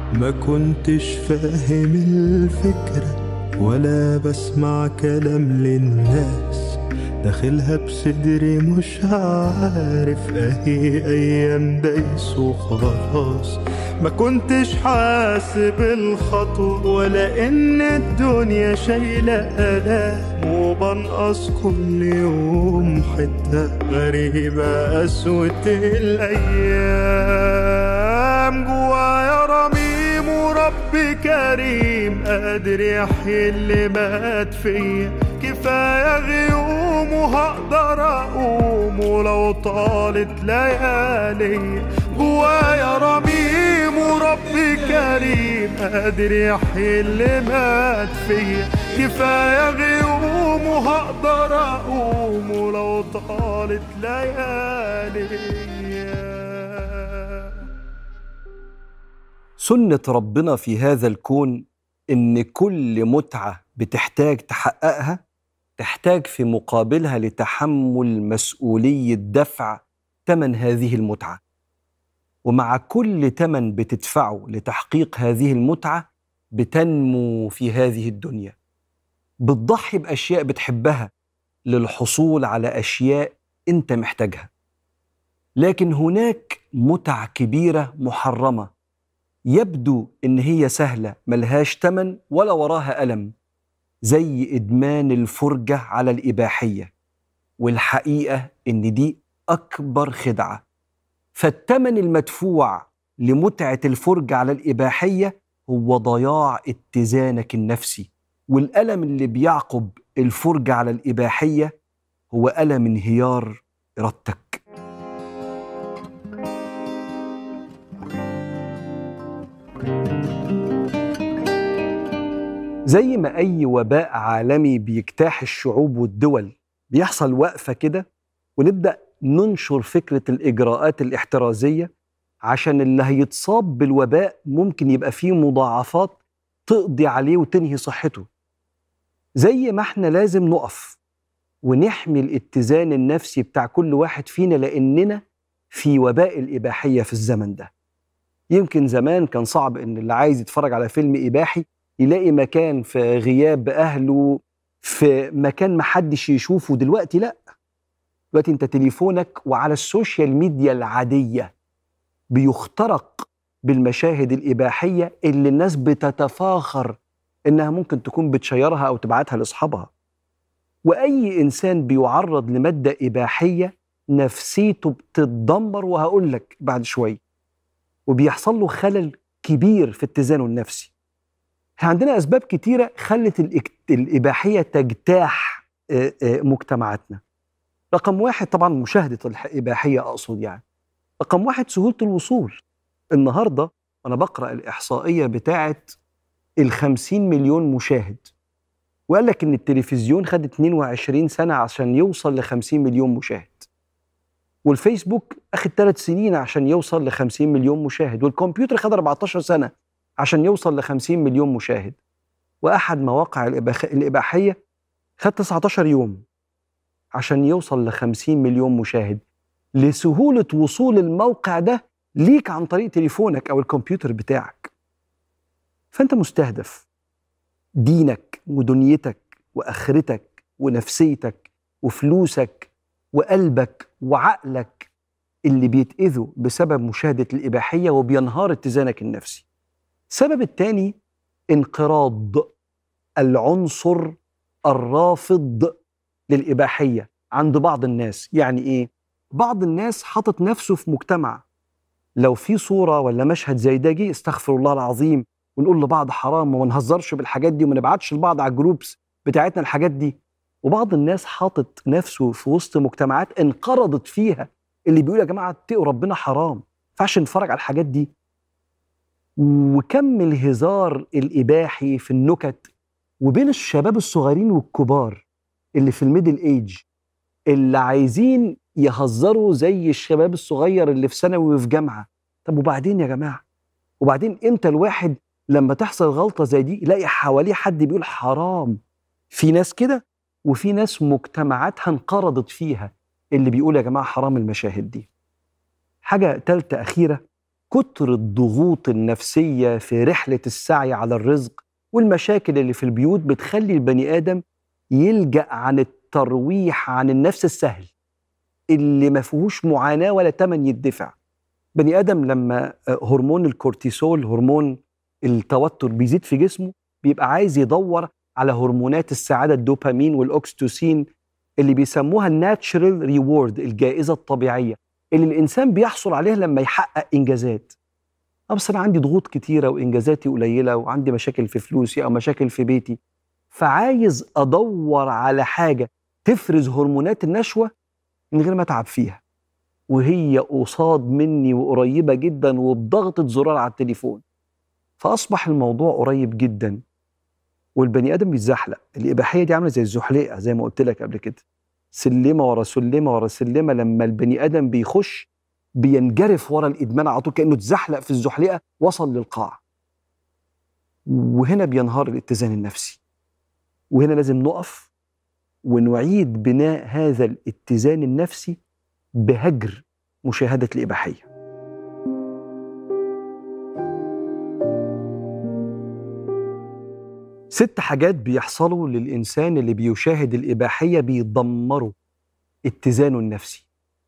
ما كنتش فاهم الفكرة ولا بسمع كلام للناس داخلها بصدري مش عارف اهي ايام دايس وخلاص ما كنتش حاسب الخطوة ولا ان الدنيا شايلة آلام وبنقص كل يوم حتة غريبة قسوة الأيام جوايا رميم ورب كريم قادر يحيي اللي مات فيا كفاية غيوم وهقدر أقوم ولو طالت ليالي جوايا رميم ورب كريم قادر يحيي اللي مات فيا كفاية غيوم وهقدر أقوم ولو طالت ليالي سنة ربنا في هذا الكون إن كل متعة بتحتاج تحققها تحتاج في مقابلها لتحمل مسؤولية دفع ثمن هذه المتعة ومع كل ثمن بتدفعه لتحقيق هذه المتعة بتنمو في هذه الدنيا بتضحي بأشياء بتحبها للحصول على أشياء أنت محتاجها لكن هناك متع كبيرة محرمة يبدو إن هي سهلة ملهاش تمن ولا وراها ألم زي إدمان الفرجة على الإباحية والحقيقة إن دي أكبر خدعة فالتمن المدفوع لمتعة الفرجة على الإباحية هو ضياع اتزانك النفسي والألم اللي بيعقب الفرجة على الإباحية هو ألم انهيار إرادتك زي ما أي وباء عالمي بيجتاح الشعوب والدول بيحصل وقفة كده ونبدأ ننشر فكرة الإجراءات الاحترازية عشان اللي هيتصاب بالوباء ممكن يبقى فيه مضاعفات تقضي عليه وتنهي صحته زي ما احنا لازم نقف ونحمي الاتزان النفسي بتاع كل واحد فينا لأننا في وباء الإباحية في الزمن ده يمكن زمان كان صعب إن اللي عايز يتفرج على فيلم إباحي يلاقي مكان في غياب أهله في مكان محدش يشوفه دلوقتي لأ دلوقتي انت تليفونك وعلى السوشيال ميديا العادية بيخترق بالمشاهد الإباحية اللي الناس بتتفاخر إنها ممكن تكون بتشيرها أو تبعتها لأصحابها وأي إنسان بيعرض لمادة إباحية نفسيته بتتدمر وهقول لك بعد شوية وبيحصل له خلل كبير في اتزانه النفسي احنا عندنا أسباب كتيرة خلت الإك- الإباحية تجتاح آه، آه، مجتمعاتنا رقم واحد طبعا مشاهدة الإباحية أقصد يعني رقم واحد سهولة الوصول النهاردة أنا بقرأ الإحصائية بتاعة الخمسين مليون مشاهد وقال لك إن التلفزيون خد 22 سنة عشان يوصل ل 50 مليون مشاهد والفيسبوك أخد ثلاث سنين عشان يوصل ل 50 مليون مشاهد والكمبيوتر خد 14 سنة عشان يوصل ل 50 مليون مشاهد وأحد مواقع الإباح- الإباحية خد 19 يوم عشان يوصل ل 50 مليون مشاهد لسهولة وصول الموقع ده ليك عن طريق تليفونك أو الكمبيوتر بتاعك فأنت مستهدف دينك ودنيتك وآخرتك ونفسيتك وفلوسك وقلبك وعقلك اللي بيتأذوا بسبب مشاهدة الإباحية وبينهار اتزانك النفسي السبب الثاني انقراض العنصر الرافض للإباحية عند بعض الناس يعني إيه؟ بعض الناس حاطط نفسه في مجتمع لو في صورة ولا مشهد زي ده جه استغفر الله العظيم ونقول لبعض حرام وما نهزرش بالحاجات دي وما نبعتش لبعض على الجروبس بتاعتنا الحاجات دي وبعض الناس حاطط نفسه في وسط مجتمعات انقرضت فيها اللي بيقول يا جماعة اتقوا ربنا حرام ما ينفعش نتفرج على الحاجات دي وكم الهزار الإباحي في النكت وبين الشباب الصغيرين والكبار اللي في الميدل ايج اللي عايزين يهزروا زي الشباب الصغير اللي في ثانوي وفي جامعه طب وبعدين يا جماعه وبعدين امتى الواحد لما تحصل غلطه زي دي يلاقي حواليه حد بيقول حرام في ناس كده وفي ناس مجتمعاتها انقرضت فيها اللي بيقول يا جماعه حرام المشاهد دي حاجه تالتة اخيره كتر الضغوط النفسيه في رحله السعي على الرزق والمشاكل اللي في البيوت بتخلي البني ادم يلجا عن الترويح عن النفس السهل اللي ما فيهوش معاناه ولا تمن يدفع بني ادم لما هرمون الكورتيسول هرمون التوتر بيزيد في جسمه بيبقى عايز يدور على هرمونات السعاده الدوبامين والاكستوسين اللي بيسموها الناتشرال ريورد الجائزه الطبيعيه اللي الانسان بيحصل عليها لما يحقق انجازات اه بس انا عندي ضغوط كتيره وانجازاتي قليله وعندي مشاكل في فلوسي او مشاكل في بيتي فعايز ادور على حاجه تفرز هرمونات النشوه من غير ما اتعب فيها وهي قصاد مني وقريبه جدا وبضغطه زرار على التليفون فاصبح الموضوع قريب جدا والبني ادم بيتزحلق الاباحيه دي عامله زي الزحليقه زي ما قلت لك قبل كده سلمه ورا سلمه ورا سلمه لما البني ادم بيخش بينجرف ورا الادمان على طول كانه اتزحلق في الزحليقه وصل للقاع وهنا بينهار الاتزان النفسي وهنا لازم نقف ونعيد بناء هذا الاتزان النفسي بهجر مشاهده الاباحيه ست حاجات بيحصلوا للإنسان اللي بيشاهد الإباحية بيدمروا اتزانه النفسي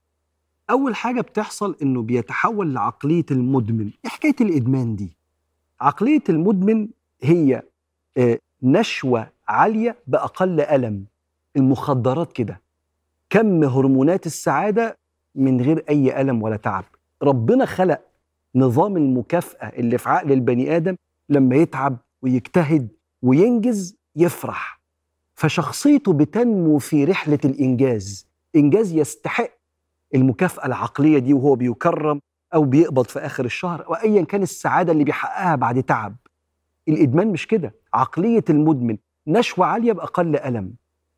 أول حاجة بتحصل إنه بيتحول لعقلية المدمن إيه حكاية الإدمان دي؟ عقلية المدمن هي آه، نشوة عالية بأقل ألم المخدرات كده كم هرمونات السعادة من غير أي ألم ولا تعب ربنا خلق نظام المكافأة اللي في عقل البني آدم لما يتعب ويجتهد وينجز يفرح فشخصيته بتنمو في رحلة الإنجاز إنجاز يستحق المكافأة العقلية دي وهو بيكرم أو بيقبض في آخر الشهر وأيا كان السعادة اللي بيحققها بعد تعب الإدمان مش كده عقلية المدمن نشوة عالية بأقل ألم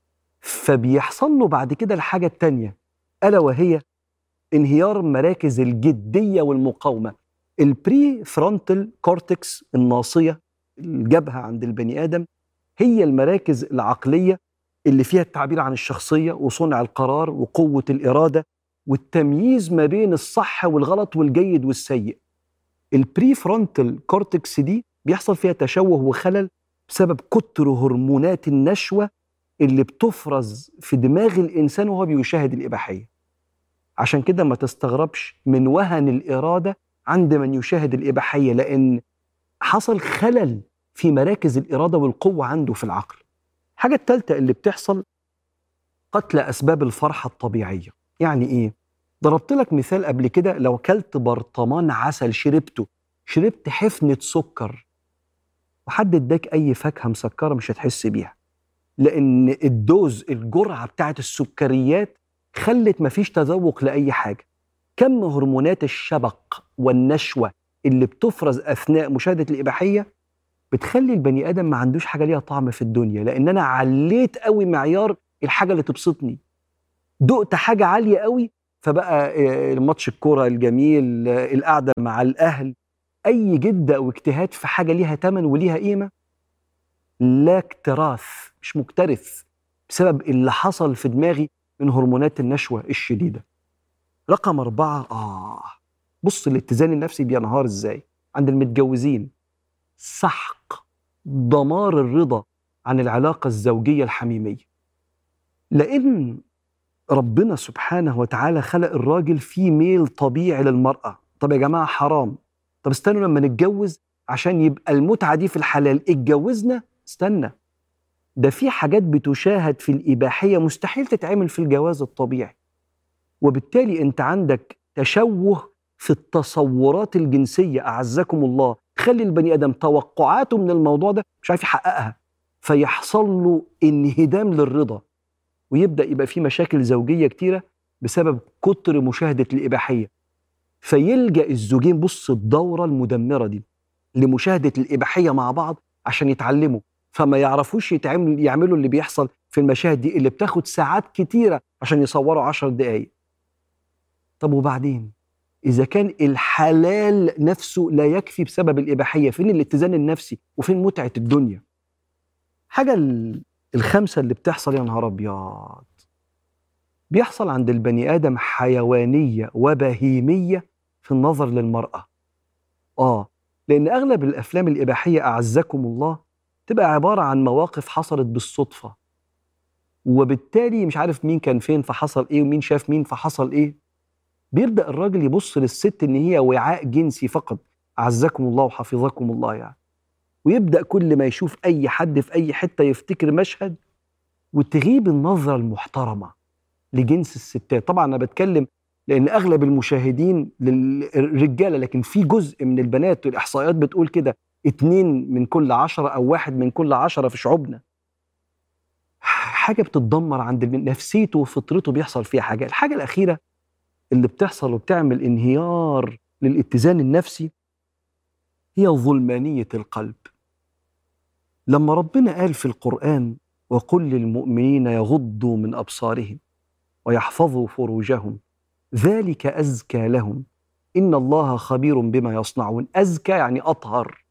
فبيحصل له بعد كده الحاجة التانية ألا وهي انهيار مراكز الجدية والمقاومة البري فرونتال كورتكس الناصية الجبهة عند البني آدم هي المراكز العقلية اللي فيها التعبير عن الشخصية وصنع القرار وقوة الإرادة والتمييز ما بين الصح والغلط والجيد والسيء البري فرونتال كورتكس دي بيحصل فيها تشوه وخلل بسبب كتر هرمونات النشوة اللي بتفرز في دماغ الإنسان وهو بيشاهد الإباحية عشان كده ما تستغربش من وهن الإرادة عند من يشاهد الإباحية لأن حصل خلل في مراكز الإرادة والقوة عنده في العقل الحاجة الثالثة اللي بتحصل قتل أسباب الفرحة الطبيعية يعني إيه؟ ضربت لك مثال قبل كده لو كلت برطمان عسل شربته شربت حفنة سكر وحد اداك أي فاكهة مسكرة مش هتحس بيها لأن الدوز الجرعة بتاعت السكريات خلت مفيش تذوق لأي حاجة كم هرمونات الشبق والنشوة اللي بتفرز اثناء مشاهده الاباحيه بتخلي البني ادم ما عندوش حاجه ليها طعم في الدنيا لان انا عليت قوي معيار الحاجه اللي تبسطني دقت حاجه عاليه قوي فبقى آه، ماتش الكوره الجميل آه، القعده مع الاهل اي جده او اجتهاد في حاجه ليها ثمن وليها قيمه لا اكتراث مش مكترث بسبب اللي حصل في دماغي من هرمونات النشوه الشديده رقم أربعة آه بص الاتزان النفسي بينهار ازاي عند المتجوزين سحق دمار الرضا عن العلاقة الزوجية الحميمية لأن ربنا سبحانه وتعالى خلق الراجل في ميل طبيعي للمرأة طب يا جماعة حرام طب استنوا لما نتجوز عشان يبقى المتعة دي في الحلال اتجوزنا استنى ده في حاجات بتشاهد في الإباحية مستحيل تتعمل في الجواز الطبيعي وبالتالي أنت عندك تشوه في التصورات الجنسيه اعزكم الله تخلي البني ادم توقعاته من الموضوع ده مش عارف يحققها فيحصل له انهدام للرضا ويبدا يبقى في مشاكل زوجيه كتيره بسبب كتر مشاهده الاباحيه فيلجا الزوجين بص الدوره المدمره دي لمشاهده الاباحيه مع بعض عشان يتعلموا فما يعرفوش يتعمل يعملوا اللي بيحصل في المشاهد دي اللي بتاخد ساعات كتيره عشان يصوروا عشر دقايق طب وبعدين إذا كان الحلال نفسه لا يكفي بسبب الإباحية فين الاتزان النفسي وفين متعة الدنيا حاجة الخمسة اللي بتحصل يا نهار أبيض بيحصل عند البني آدم حيوانية وبهيمية في النظر للمرأة اه لان اغلب الافلام الاباحيه اعزكم الله تبقى عباره عن مواقف حصلت بالصدفه وبالتالي مش عارف مين كان فين فحصل ايه ومين شاف مين فحصل ايه بيبدا الراجل يبص للست ان هي وعاء جنسي فقط اعزكم الله وحفظكم الله يعني ويبدا كل ما يشوف اي حد في اي حته يفتكر مشهد وتغيب النظره المحترمه لجنس الستات طبعا انا بتكلم لان اغلب المشاهدين للرجاله لكن في جزء من البنات والاحصائيات بتقول كده اتنين من كل عشرة او واحد من كل عشرة في شعوبنا حاجه بتتدمر عند البنت نفسيته وفطرته بيحصل فيها حاجه الحاجه الاخيره اللي بتحصل وبتعمل انهيار للاتزان النفسي هي ظلمانيه القلب لما ربنا قال في القران وقل للمؤمنين يغضوا من ابصارهم ويحفظوا فروجهم ذلك ازكى لهم ان الله خبير بما يصنعون ازكى يعني اطهر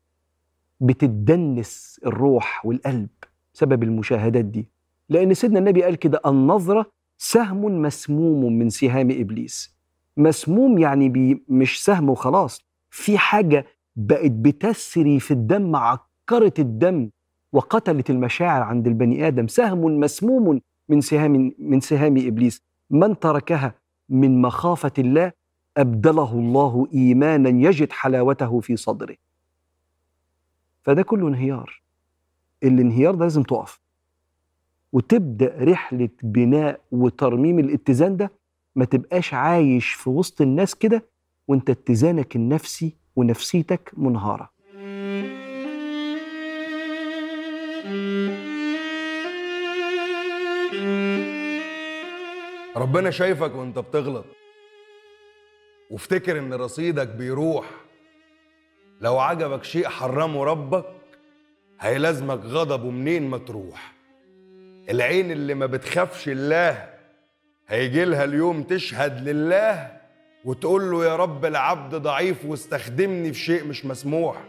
بتدنس الروح والقلب سبب المشاهدات دي لان سيدنا النبي قال كده النظره سهم مسموم من سهام ابليس مسموم يعني بي مش سهم وخلاص في حاجه بقت بتسري في الدم عكرت الدم وقتلت المشاعر عند البني ادم سهم مسموم من سهام من سهام ابليس من تركها من مخافه الله ابدله الله ايمانا يجد حلاوته في صدره فده كله انهيار الانهيار ده لازم تقف وتبدا رحله بناء وترميم الاتزان ده ما تبقاش عايش في وسط الناس كده وانت اتزانك النفسي ونفسيتك منهاره ربنا شايفك وانت بتغلط وافتكر ان رصيدك بيروح لو عجبك شيء حرمه ربك هيلازمك غضبه منين ما تروح العين اللي ما بتخافش الله هيجي لها اليوم تشهد لله وتقول له يا رب العبد ضعيف واستخدمني في شيء مش مسموح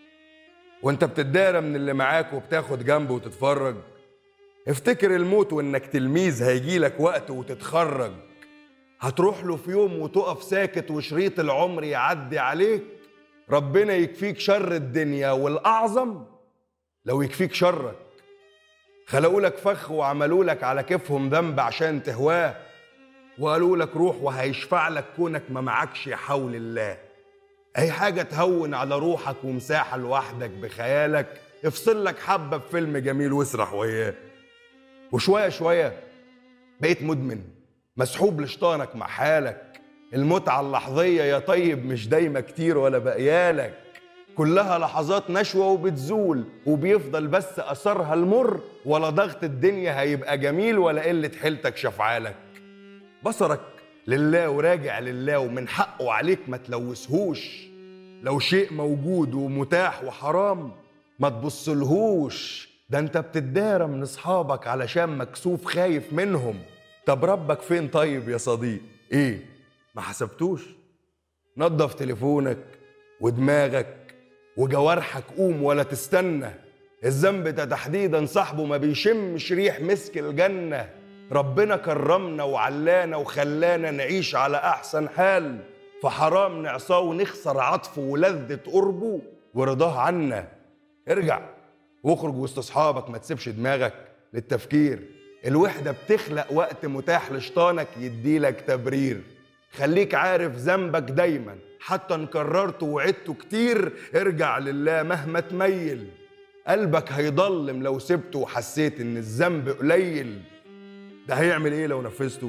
وانت بتتدارى من اللي معاك وبتاخد جنبه وتتفرج افتكر الموت وانك تلميذ هيجيلك وقت وتتخرج هتروح له في يوم وتقف ساكت وشريط العمر يعدي عليك ربنا يكفيك شر الدنيا والأعظم لو يكفيك شرك خلقوا لك فخ وعملوا لك على كيفهم ذنب عشان تهواه وقالوا لك روح وهيشفع لك كونك ما معكش حول الله اي حاجه تهون على روحك ومساحه لوحدك بخيالك افصل لك حبه بفيلم جميل واسرح وياه وشويه شويه بقيت مدمن مسحوب لشطانك مع حالك المتعه اللحظيه يا طيب مش دايما كتير ولا بقيالك كلها لحظات نشوة وبتزول وبيفضل بس أثرها المر ولا ضغط الدنيا هيبقى جميل ولا قلة حيلتك شفعالك بصرك لله وراجع لله ومن حقه عليك ما تلوثهوش لو شيء موجود ومتاح وحرام ما تبصلهوش ده انت بتدارى من اصحابك علشان مكسوف خايف منهم طب ربك فين طيب يا صديق ايه ما حسبتوش نظف تليفونك ودماغك وجوارحك قوم ولا تستنى الذنب ده تحديدا صاحبه ما بيشمش ريح مسك الجنة ربنا كرمنا وعلانا وخلانا نعيش على أحسن حال فحرام نعصاه ونخسر عطفه ولذة قربه ورضاه عنا ارجع واخرج وسط اصحابك ما تسيبش دماغك للتفكير الوحدة بتخلق وقت متاح لشيطانك يديلك تبرير خليك عارف ذنبك دايما حتى ان كررته وعدته كتير ارجع لله مهما تميل قلبك هيضلم لو سبته وحسيت ان الذنب قليل ده هيعمل ايه لو نفذته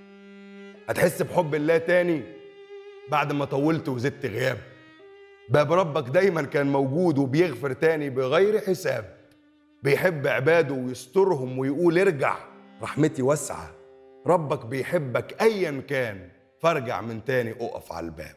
هتحس بحب الله تاني بعد ما طولت وزدت غياب باب ربك دايما كان موجود وبيغفر تاني بغير حساب بيحب عباده ويسترهم ويقول ارجع رحمتي واسعة ربك بيحبك ايا كان فارجع من تاني اقف على الباب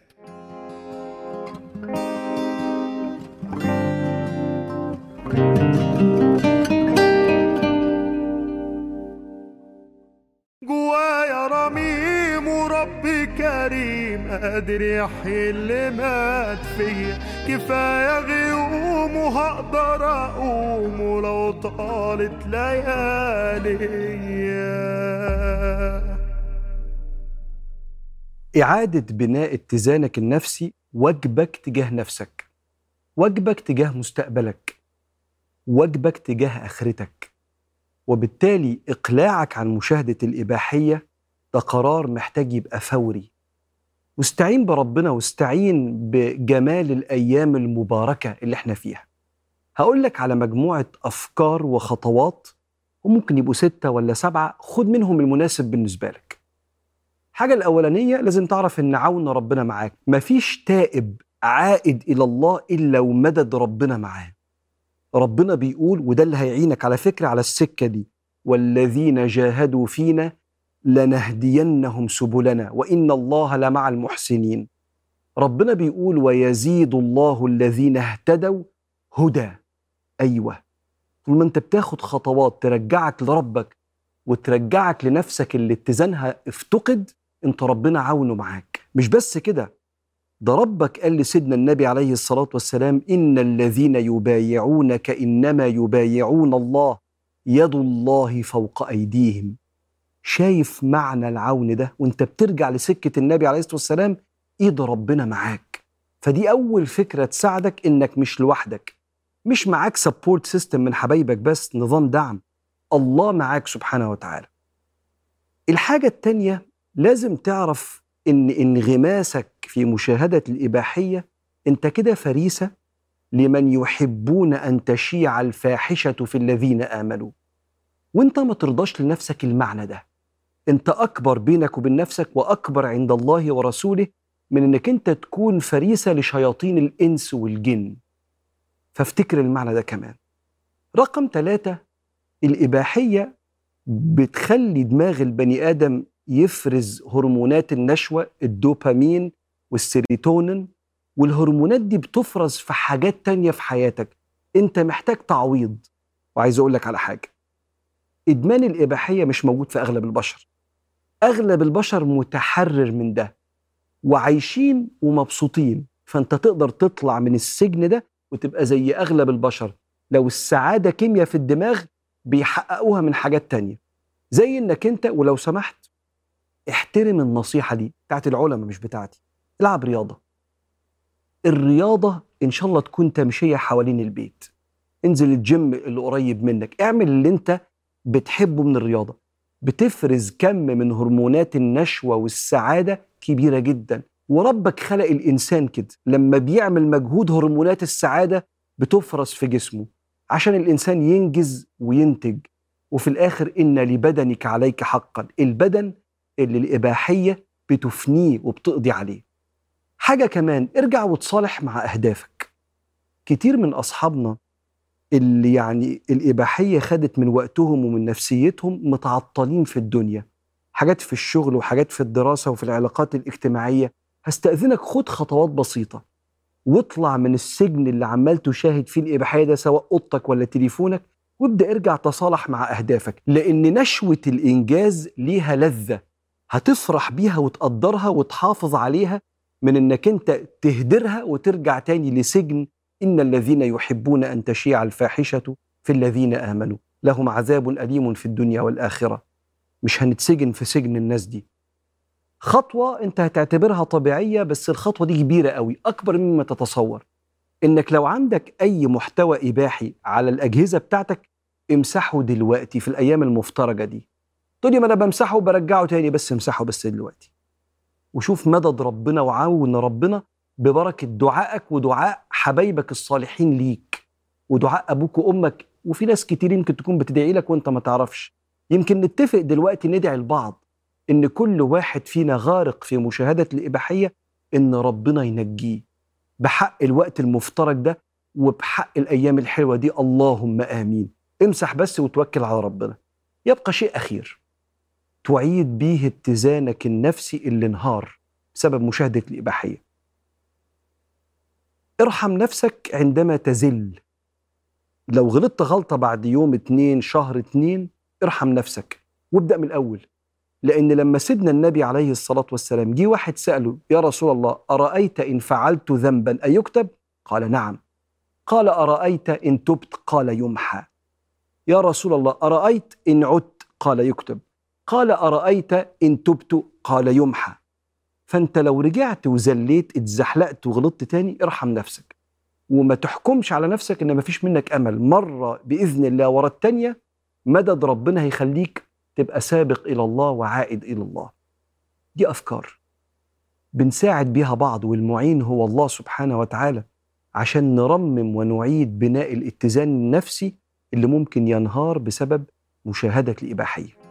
جوايا رميم وربي كريم قادر يحيي اللي مات فيا كفاية غيوم وهقدر أقوم ولو طالت ليالي إعادة بناء اتزانك النفسي واجبك تجاه نفسك واجبك تجاه مستقبلك واجبك تجاه آخرتك وبالتالي إقلاعك عن مشاهدة الإباحية ده قرار محتاج يبقى فوري واستعين بربنا واستعين بجمال الأيام المباركة اللي احنا فيها هقول لك على مجموعة أفكار وخطوات وممكن يبقوا ستة ولا سبعة خد منهم المناسب بالنسبة لك حاجة الأولانية لازم تعرف إن عون ربنا معاك مفيش تائب عائد إلى الله إلا ومدد ربنا معاه ربنا بيقول وده اللي هيعينك على فكرة على السكة دي والذين جاهدوا فينا لنهدينهم سبلنا وإن الله لمع المحسنين ربنا بيقول ويزيد الله الذين اهتدوا هدى أيوة طول ما أنت بتاخد خطوات ترجعك لربك وترجعك لنفسك اللي اتزانها افتقد انت ربنا عاونه معاك مش بس كده ده ربك قال لسيدنا النبي عليه الصلاة والسلام إن الذين يبايعونك إنما يبايعون الله يد الله فوق أيديهم شايف معنى العون ده وانت بترجع لسكة النبي عليه الصلاة والسلام ايد ربنا معاك فدي أول فكرة تساعدك إنك مش لوحدك مش معاك سبورت سيستم من حبايبك بس نظام دعم الله معاك سبحانه وتعالى الحاجة التانية لازم تعرف إن انغماسك في مشاهدة الإباحية أنت كده فريسة لمن يحبون أن تشيع الفاحشة في الذين آمنوا وانت ما ترضاش لنفسك المعنى ده انت اكبر بينك وبين نفسك واكبر عند الله ورسوله من انك انت تكون فريسه لشياطين الانس والجن فافتكر المعنى ده كمان رقم ثلاثة الإباحية بتخلي دماغ البني آدم يفرز هرمونات النشوة الدوبامين والسيروتونين والهرمونات دي بتفرز في حاجات تانية في حياتك انت محتاج تعويض وعايز اقول لك على حاجة ادمان الإباحية مش موجود في أغلب البشر أغلب البشر متحرر من ده وعايشين ومبسوطين فأنت تقدر تطلع من السجن ده وتبقى زي أغلب البشر لو السعادة كيمياء في الدماغ بيحققوها من حاجات تانية زي انك انت ولو سمحت احترم النصيحة دي بتاعت العلماء مش بتاعتي العب رياضة الرياضة ان شاء الله تكون تمشية حوالين البيت انزل الجيم اللي قريب منك اعمل اللي انت بتحبه من الرياضة بتفرز كم من هرمونات النشوة والسعادة كبيرة جدا وربك خلق الإنسان كده لما بيعمل مجهود هرمونات السعادة بتفرز في جسمه عشان الإنسان ينجز وينتج وفي الآخر إن لبدنك عليك حقا البدن اللي الإباحية بتفنيه وبتقضي عليه حاجة كمان ارجع وتصالح مع أهدافك كتير من أصحابنا اللي يعني الإباحية خدت من وقتهم ومن نفسيتهم متعطلين في الدنيا حاجات في الشغل وحاجات في الدراسة وفي العلاقات الاجتماعية هستأذنك خد خطوات بسيطة واطلع من السجن اللي عمال تشاهد فيه الإباحية ده سواء أوضتك ولا تليفونك وابدأ ارجع تصالح مع أهدافك لأن نشوة الإنجاز ليها لذة هتفرح بيها وتقدرها وتحافظ عليها من انك انت تهدرها وترجع تاني لسجن ان الذين يحبون ان تشيع الفاحشه في الذين امنوا لهم عذاب اليم في الدنيا والاخره مش هنتسجن في سجن الناس دي خطوه انت هتعتبرها طبيعيه بس الخطوه دي كبيره قوي اكبر مما تتصور انك لو عندك اي محتوى اباحي على الاجهزه بتاعتك امسحه دلوقتي في الايام المفترجه دي تقول لي ما انا بمسحه وبرجعه تاني بس امسحه بس دلوقتي وشوف مدد ربنا وعون ربنا ببركة دعائك ودعاء حبايبك الصالحين ليك ودعاء أبوك وأمك وفي ناس كتير يمكن تكون بتدعي لك وأنت ما تعرفش يمكن نتفق دلوقتي ندعي لبعض إن كل واحد فينا غارق في مشاهدة الإباحية إن ربنا ينجيه بحق الوقت المفترج ده وبحق الأيام الحلوة دي اللهم آمين امسح بس وتوكل على ربنا يبقى شيء أخير تعيد بيه اتزانك النفسي اللي انهار بسبب مشاهدة الإباحية ارحم نفسك عندما تزل لو غلطت غلطة بعد يوم اتنين شهر اتنين ارحم نفسك وابدأ من الأول لأن لما سيدنا النبي عليه الصلاة والسلام جه واحد سأله يا رسول الله أرأيت إن فعلت ذنبا أيكتب؟ قال نعم قال أرأيت إن تبت؟ قال يمحى يا رسول الله أرأيت إن عدت؟ قال يكتب قال أرأيت إن تبت قال يمحى فانت لو رجعت وزليت اتزحلقت وغلطت تاني ارحم نفسك وما تحكمش على نفسك ان مفيش منك امل مره باذن الله ورا التانيه مدد ربنا هيخليك تبقى سابق الى الله وعائد الى الله دي افكار بنساعد بيها بعض والمعين هو الله سبحانه وتعالى عشان نرمم ونعيد بناء الاتزان النفسي اللي ممكن ينهار بسبب مشاهدك الاباحيه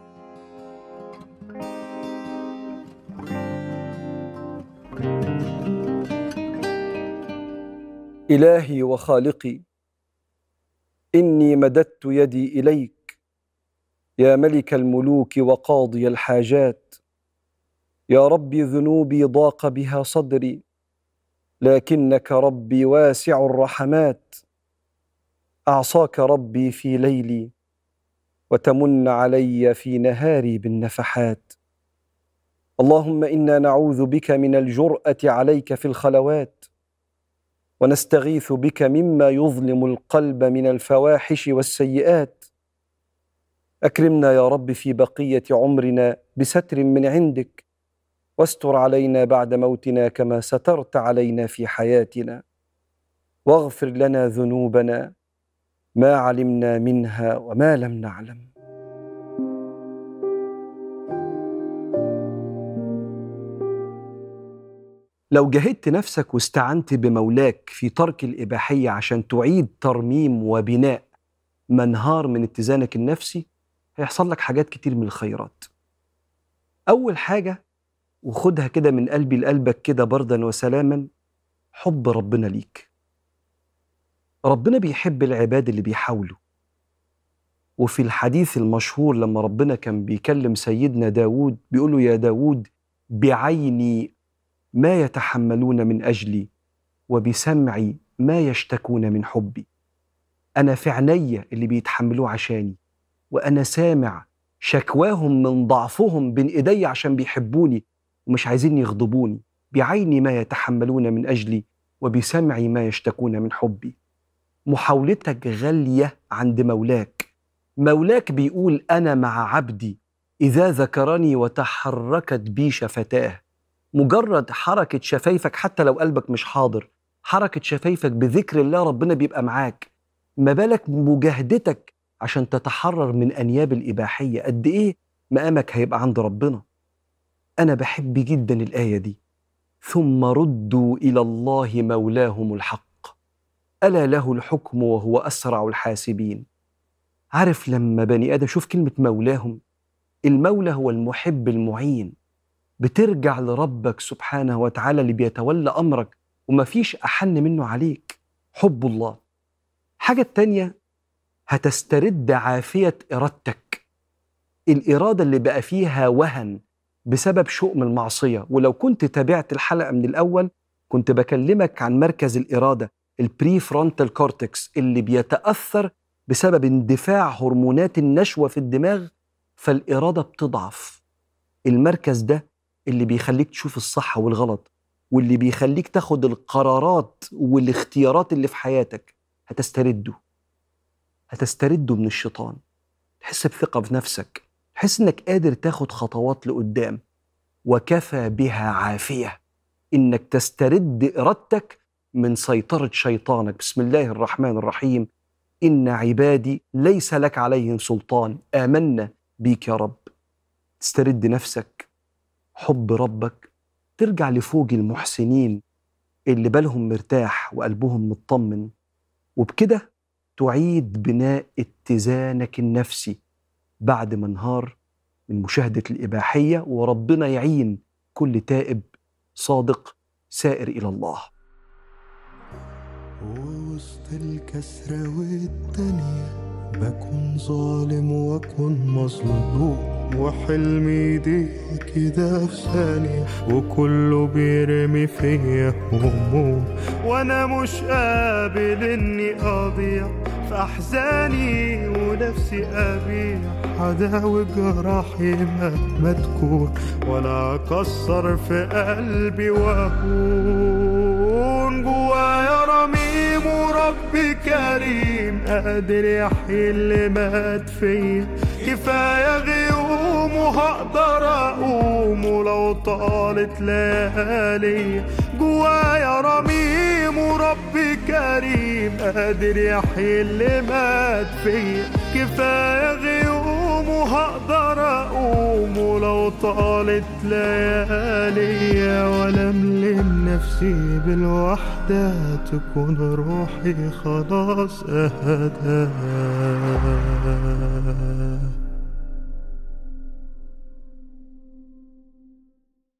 الهي وخالقي اني مددت يدي اليك يا ملك الملوك وقاضي الحاجات يا ربي ذنوبي ضاق بها صدري لكنك ربي واسع الرحمات اعصاك ربي في ليلي وتمن علي في نهاري بالنفحات اللهم انا نعوذ بك من الجراه عليك في الخلوات ونستغيث بك مما يظلم القلب من الفواحش والسيئات اكرمنا يا رب في بقيه عمرنا بستر من عندك واستر علينا بعد موتنا كما سترت علينا في حياتنا واغفر لنا ذنوبنا ما علمنا منها وما لم نعلم لو جهدت نفسك واستعنت بمولاك في ترك الإباحية عشان تعيد ترميم وبناء منهار من اتزانك النفسي هيحصل لك حاجات كتير من الخيرات أول حاجة وخدها كده من قلبي لقلبك كده بردا وسلاما حب ربنا ليك ربنا بيحب العباد اللي بيحاولوا وفي الحديث المشهور لما ربنا كان بيكلم سيدنا داود بيقوله يا داود بعيني ما يتحملون من اجلي وبسمعي ما يشتكون من حبي انا في عينيا اللي بيتحملوه عشاني وانا سامع شكواهم من ضعفهم بين ايدي عشان بيحبوني ومش عايزين يغضبوني بعيني ما يتحملون من اجلي وبسمعي ما يشتكون من حبي محاولتك غاليه عند مولاك مولاك بيقول انا مع عبدي اذا ذكرني وتحركت بي شفتاه مجرد حركة شفايفك حتى لو قلبك مش حاضر حركة شفايفك بذكر الله ربنا بيبقى معاك ما بالك مجاهدتك عشان تتحرر من أنياب الإباحية قد إيه مقامك هيبقى عند ربنا أنا بحب جدا الآية دي ثم ردوا إلى الله مولاهم الحق ألا له الحكم وهو أسرع الحاسبين عارف لما بني آدم شوف كلمة مولاهم المولى هو المحب المعين بترجع لربك سبحانه وتعالى اللي بيتولى أمرك ومفيش أحن منه عليك حب الله حاجة التانية هتسترد عافية إرادتك الإرادة اللي بقى فيها وهن بسبب شؤم المعصية ولو كنت تابعت الحلقة من الأول كنت بكلمك عن مركز الإرادة البري فرونتال كورتكس اللي بيتأثر بسبب اندفاع هرمونات النشوة في الدماغ فالإرادة بتضعف المركز ده اللي بيخليك تشوف الصح والغلط واللي بيخليك تاخد القرارات والاختيارات اللي في حياتك هتسترده هتسترده من الشيطان تحس بثقة في نفسك تحس انك قادر تاخد خطوات لقدام وكفى بها عافية انك تسترد ارادتك من سيطرة شيطانك بسم الله الرحمن الرحيم إن عبادي ليس لك عليهم سلطان آمنا بيك يا رب تسترد نفسك حب ربك ترجع لفوج المحسنين اللي بالهم مرتاح وقلبهم مطمن وبكده تعيد بناء اتزانك النفسي بعد ما انهار من مشاهدة الإباحية وربنا يعين كل تائب صادق سائر إلى الله ووسط الكسرة والدنيا بكون ظالم واكون مظلوم وحلمي يضيق كده في ثانية وكله بيرمي فيا هموم وانا مش قابل اني اضيع في احزاني ونفسي ابيع عداوي جراحي مهما تكون ولا اكسر في قلبي واهون جوايا رميم وربي كريم قادر يحيي اللي مات فيا كفاية غيوم وهقدر أقوم ولو طالت ليالي جوايا رميم وربي كريم قادر يحيي اللي مات فيا كفاية غيوم وهقدر أقوم ولو طالت ليالي ولا ملم نفسي بالوحدة تكون روحي خلاص أهدى